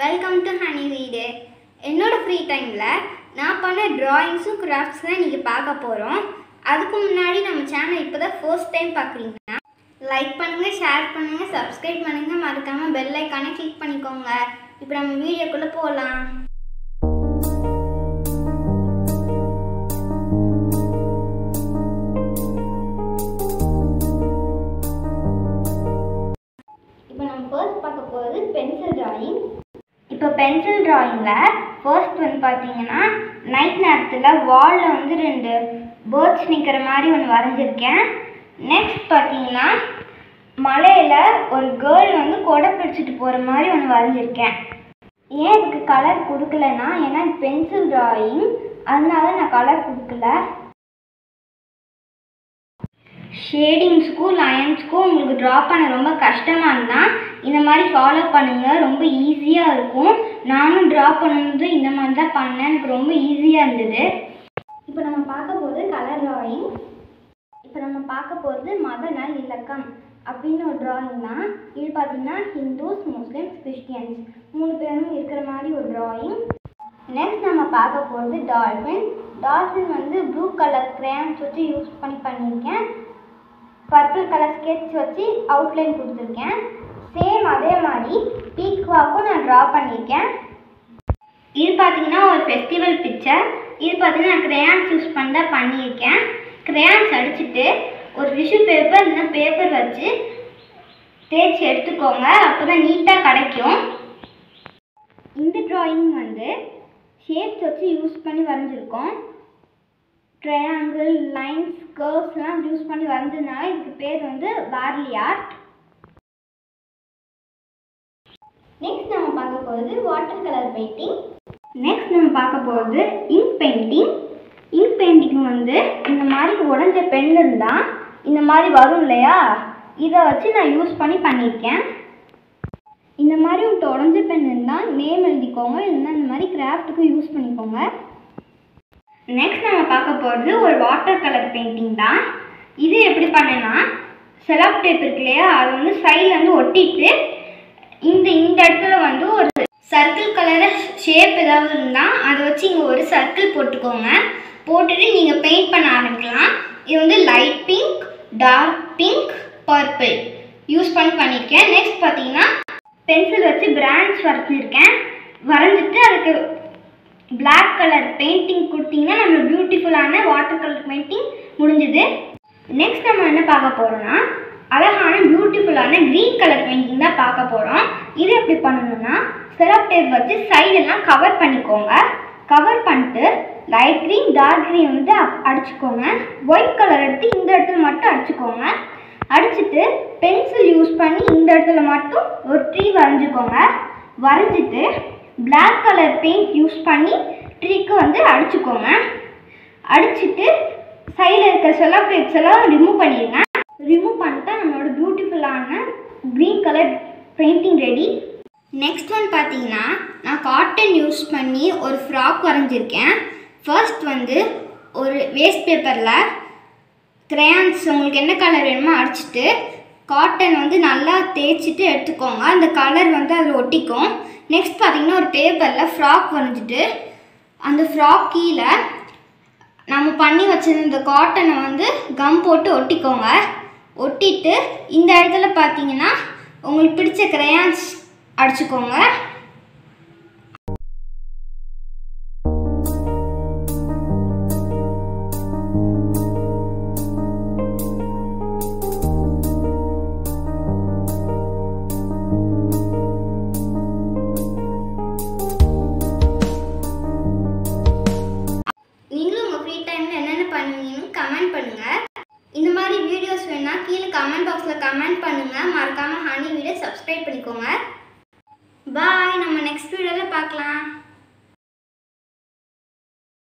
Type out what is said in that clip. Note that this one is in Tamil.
வெல்கம் டு ஹனி வீடு என்னோட ஃப்ரீ டைமில் நான் பண்ண ட்ராயிங்ஸும் கிராஃப்ட்ஸ் தான் நீங்கள் பார்க்க போகிறோம் அதுக்கு முன்னாடி நம்ம சேனல் இப்போ தான் ஃபர்ஸ்ட் டைம் பார்க்குறீங்கன்னா லைக் பண்ணுங்கள் ஷேர் பண்ணுங்கள் சப்ஸ்கிரைப் பண்ணுங்கள் மறக்காமல் பெல் ஐக்கானை கிளிக் பண்ணிக்கோங்க இப்போ நம்ம வீடியோக்குள்ளே போகலாம் இப்போ நம்ம ஃபர்ஸ்ட் பார்க்க போகிறது பென்சில் டிராயிங் இப்போ பென்சில் டிராயிங்கில் ஃபர்ஸ்ட் வந்து பார்த்தீங்கன்னா நைட் நேரத்தில் வாலில் வந்து ரெண்டு பேர்ட்ஸ் நிற்கிற மாதிரி ஒன்று வரைஞ்சிருக்கேன் நெக்ஸ்ட் பார்த்தீங்கன்னா மலையில் ஒரு கேர்ள் வந்து கொடை பிடிச்சிட்டு போகிற மாதிரி ஒன்று வரைஞ்சிருக்கேன் ஏன் இதுக்கு கலர் கொடுக்கலன்னா ஏன்னா பென்சில் டிராயிங் அதனால நான் கலர் கொடுக்கல ஷேடிங்ஸ்க்கும் லைன்ஸ்க்கும் உங்களுக்கு ட்ரா பண்ண ரொம்ப கஷ்டமாக இருந்தால் இந்த மாதிரி ஃபாலோ பண்ணுங்கள் ரொம்ப ஈஸியாக இருக்கும் நானும் ட்ரா பண்ணும்போது இந்த மாதிரி தான் பண்ணேன் எனக்கு ரொம்ப ஈஸியாக இருந்தது இப்போ நம்ம பார்க்க போகிறது கலர் ட்ராயிங் இப்போ நம்ம பார்க்க போகிறது மத நல் இலக்கம் அப்படின்னு ஒரு ட்ராயிங் தான் இது பார்த்தீங்கன்னா ஹிந்துஸ் முஸ்லிம்ஸ் கிறிஸ்டியன்ஸ் மூணு பேரும் இருக்கிற மாதிரி ஒரு ட்ராயிங் நெக்ஸ்ட் நம்ம பார்க்க போகிறது டால்ஃபின் டால்ஃபின் வந்து ப்ளூ கலர் கிரேயான்ஸ் வச்சு யூஸ் பண்ணி பண்ணியிருக்கேன் பர்பிள் கலர் ஸ்கெட்ச் வச்சு அவுட்லைன் கொடுத்துருக்கேன் சேம் அதே மாதிரி பீக்வாக்கும் நான் ட்ரா பண்ணியிருக்கேன் இது பார்த்தீங்கன்னா ஒரு ஃபெஸ்டிவல் பிக்சர் இது பார்த்தீங்கன்னா நான் கிரேயான்ஸ் யூஸ் பண்ணி தான் பண்ணியிருக்கேன் கிரேயான்ஸ் அடிச்சுட்டு ஒரு டிஷ்யூ பேப்பர் இல்லைன்னா பேப்பர் வச்சு தேய்ச்சி எடுத்துக்கோங்க அப்போ தான் நீட்டாக கிடைக்கும் இந்த ட்ராயிங் வந்து ஷேப்ஸ் வச்சு யூஸ் பண்ணி வரைஞ்சிருக்கோம் ட்ரையாங்கிள் லைன்ஸ் கர்வ்ஸ்லாம் யூஸ் பண்ணி வரைஞ்சதுனால இதுக்கு பேர் வந்து வார்லி ஆர்ட் நெக்ஸ்ட் நம்ம பார்க்க போகிறது வாட்டர் கலர் பெயிண்டிங் நெக்ஸ்ட் நம்ம பார்க்க போகிறது இங்க் பெயிண்டிங் இங்க் பெயிண்டிங் வந்து இந்த மாதிரி உடஞ்ச பென் இருந்தால் இந்த மாதிரி வரும் இல்லையா இதை வச்சு நான் யூஸ் பண்ணி பண்ணியிருக்கேன் இந்த மாதிரி உங்கள்கிட்ட உடஞ்ச பென் இருந்தால் நேம் எழுதிக்கோங்க இல்லைன்னா இந்த மாதிரி கிராஃப்ட்டுக்கு யூஸ் பண்ணிக்கோங்க நெக்ஸ்ட் நம்ம பார்க்க போகிறது ஒரு வாட்டர் கலர் பெயிண்டிங் தான் இது எப்படி பண்ணேன்னா செலாப் டேப் இருக்கு இல்லையா அது வந்து சைடில் வந்து ஒட்டிட்டு இந்த இந்த இடத்துல வந்து ஒரு சர்க்கிள் கலரில் ஷேப் ஏதாவது இருந்தால் அதை வச்சு இங்கே ஒரு சர்க்கிள் போட்டுக்கோங்க போட்டுட்டு நீங்கள் பெயிண்ட் பண்ண ஆரம்பிக்கலாம் இது வந்து light pink dark pink purple use பண்ணி பண்ணியிருக்கேன் நெக்ஸ்ட் பார்த்தீங்கன்னா பென்சில் வச்சு பிரான்ச் வரைஞ்சிருக்கேன் வரைஞ்சிட்டு அதுக்கு பிளாக் கலர் பெயிண்டிங் கொடுத்தீங்கன்னா நம்ம பியூட்டிஃபுல்லான வாட்டர் கலர் பெயிண்டிங் முடிஞ்சுது நெக்ஸ்ட் நம்ம என்ன பார்க்க போகிறோம்னா அழகான பியூட்டிஃபுல்லான க்ரீன் கலர் பெயிண்டிங் தான் பார்க்க போகிறோம் இது எப்படி பண்ணணும்னா செலப் டேப் வச்சு சைடெல்லாம் கவர் பண்ணிக்கோங்க கவர் பண்ணிட்டு லைட் க்ரீன் டார்க் க்ரீன் வந்து அப்- அடிச்சுக்கோங்க ஒயிட் கலர் எடுத்து இந்த இடத்துல மட்டும் அடிச்சுக்கோங்க அடிச்சுட்டு பென்சில் யூஸ் பண்ணி இந்த இடத்துல மட்டும் ஒரு ட்ரீ வரைஞ்சிக்கோங்க வரைஞ்சிட்டு Black கலர் பெயிண்ட் யூஸ் பண்ணி ட்ரீக்கு வந்து அடிச்சுக்கோங்க அடிச்சுட்டு சைடில் இருக்க செலோ பிளேட்ஸ் எல்லாம் ரிமூவ் பண்ணிடுங்க ரிமூவ் பண்ணிட்டா நம்மளோட பியூட்டிஃபுல்லான green colour painting ready next one பார்த்தீங்கன்னா நான் காட்டன் யூஸ் பண்ணி ஒரு ஃப்ராக் வரைஞ்சிருக்கேன் ஃபர்ஸ்ட் வந்து ஒரு வேஸ்ட் பேப்பரில் கிரேயான்ஸ் உங்களுக்கு என்ன கலர் வேணுமோ அடிச்சிட்டு காட்டன் வந்து நல்லா தேய்ச்சிட்டு எடுத்துக்கோங்க அந்த கலர் வந்து அதில் ஒட்டிக்கும் நெக்ஸ்ட் பார்த்தீங்கன்னா ஒரு பேப்பரில் ஃப்ராக் வரைஞ்சிட்டு அந்த ஃப்ராக் கீழே நம்ம பண்ணி வச்சிருந்த காட்டனை வந்து கம் போட்டு ஒட்டிக்கோங்க ஒட்டிட்டு இந்த இடத்துல பார்த்தீங்கன்னா உங்களுக்கு பிடிச்ச கிரேயான்ஸ் அடிச்சுக்கோங்க நீங்களும் உங்கள் ஃப்ரீ டைமில் என்னென்ன பண்ணுவீங்கன்னு கமெண்ட் பண்ணுங்கள் இந்த மாதிரி வீடியோஸ் வேணா கீழே கமெண்ட் பாக்ஸில் கமெண்ட் பண்ணுங்கள் மறக்காமல் ஹனி வீடியோ சப்ஸ்கிரைப் பண்ணிக்கோங்க பாய் நம்ம நெக்ஸ்ட் வீடியோவில் பார்க்கலாம்